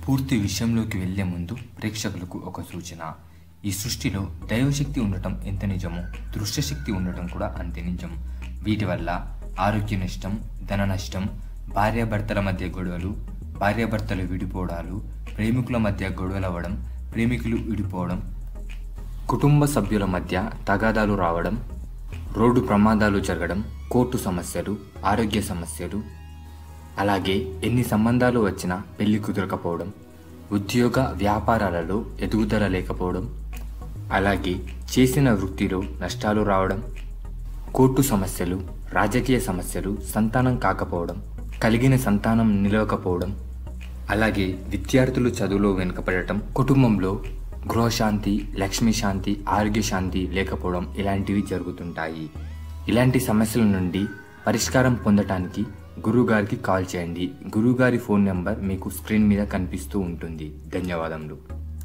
పూర్తి విషయంలోకి వెళ్లే ముందు ప్రేక్షకులకు ఒక సూచన ఈ సృష్టిలో దైవశక్తి ఉండటం ఎంత నిజమో దృశ్యశక్తి ఉండటం కూడా అంతే నిజం వీటి వల్ల ఆరోగ్య నష్టం ధన నష్టం భార్యాభర్తల మధ్య గొడవలు భార్యాభర్తలు విడిపోవడాలు ప్రేమికుల మధ్య గొడవలు అవ్వడం ప్రేమికులు విడిపోవడం కుటుంబ సభ్యుల మధ్య తగాదాలు రావడం రోడ్డు ప్రమాదాలు జరగడం కోర్టు సమస్యలు ఆరోగ్య సమస్యలు అలాగే ఎన్ని సంబంధాలు వచ్చినా పెళ్లి కుదరకపోవడం ఉద్యోగ వ్యాపారాలలో ఎదుగుదల లేకపోవడం అలాగే చేసిన వృత్తిలో నష్టాలు రావడం కోర్టు సమస్యలు రాజకీయ సమస్యలు సంతానం కాకపోవడం కలిగిన సంతానం నిలవకపోవడం అలాగే విద్యార్థులు చదువులో వెనుకపడటం కుటుంబంలో గృహశాంతి లక్ష్మీ శాంతి ఆరోగ్య శాంతి లేకపోవడం ఇలాంటివి జరుగుతుంటాయి ఇలాంటి సమస్యల నుండి పరిష్కారం పొందటానికి గురువుగారికి కాల్ చేయండి గురువుగారి ఫోన్ నెంబర్ మీకు స్క్రీన్ మీద కనిపిస్తూ ఉంటుంది ధన్యవాదములు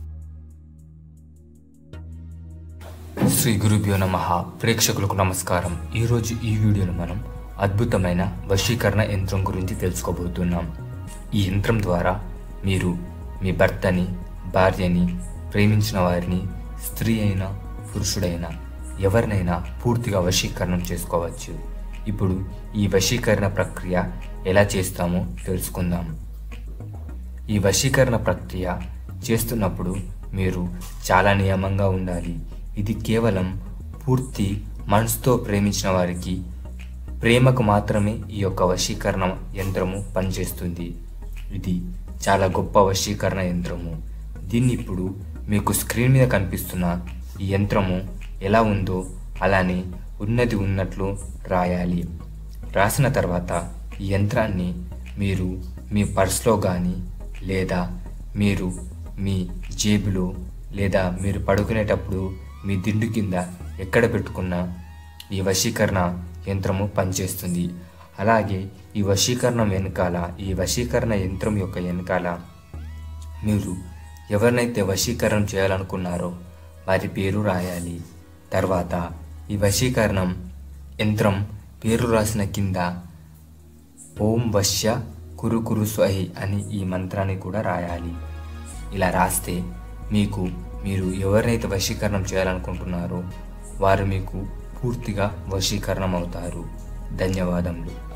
శ్రీ గురుభ్యో నమ ప్రేక్షకులకు నమస్కారం ఈరోజు ఈ వీడియోలో మనం అద్భుతమైన వశీకరణ యంత్రం గురించి తెలుసుకోబోతున్నాం ఈ యంత్రం ద్వారా మీరు మీ భర్తని భార్యని ప్రేమించిన వారిని స్త్రీ అయినా పురుషుడైనా ఎవరినైనా పూర్తిగా వశీకరణం చేసుకోవచ్చు ఇప్పుడు ఈ వశీకరణ ప్రక్రియ ఎలా చేస్తామో తెలుసుకుందాం ఈ వశీకరణ ప్రక్రియ చేస్తున్నప్పుడు మీరు చాలా నియమంగా ఉండాలి ఇది కేవలం పూర్తి మనసుతో ప్రేమించిన వారికి ప్రేమకు మాత్రమే ఈ యొక్క వశీకరణ యంత్రము పనిచేస్తుంది ఇది చాలా గొప్ప వశీకరణ యంత్రము దీన్ని ఇప్పుడు మీకు స్క్రీన్ మీద కనిపిస్తున్న ఈ యంత్రము ఎలా ఉందో అలానే ఉన్నది ఉన్నట్లు రాయాలి రాసిన తర్వాత ఈ యంత్రాన్ని మీరు మీ పర్స్లో కానీ లేదా మీరు మీ జేబులో లేదా మీరు పడుకునేటప్పుడు మీ దిండు కింద ఎక్కడ పెట్టుకున్నా ఈ వశీకరణ యంత్రము పనిచేస్తుంది అలాగే ఈ వశీకరణం వెనకాల ఈ వశీకరణ యంత్రం యొక్క వెనకాల మీరు ఎవరినైతే వశీకరణం చేయాలనుకున్నారో వారి పేరు రాయాలి తర్వాత ఈ వశీకరణం యంత్రం పేరు రాసిన కింద ఓం వశ్య కురు కురు స్వహి అని ఈ మంత్రాన్ని కూడా రాయాలి ఇలా రాస్తే మీకు మీరు ఎవరినైతే వశీకరణం చేయాలనుకుంటున్నారో వారు మీకు పూర్తిగా వశీకరణం అవుతారు ధన్యవాదములు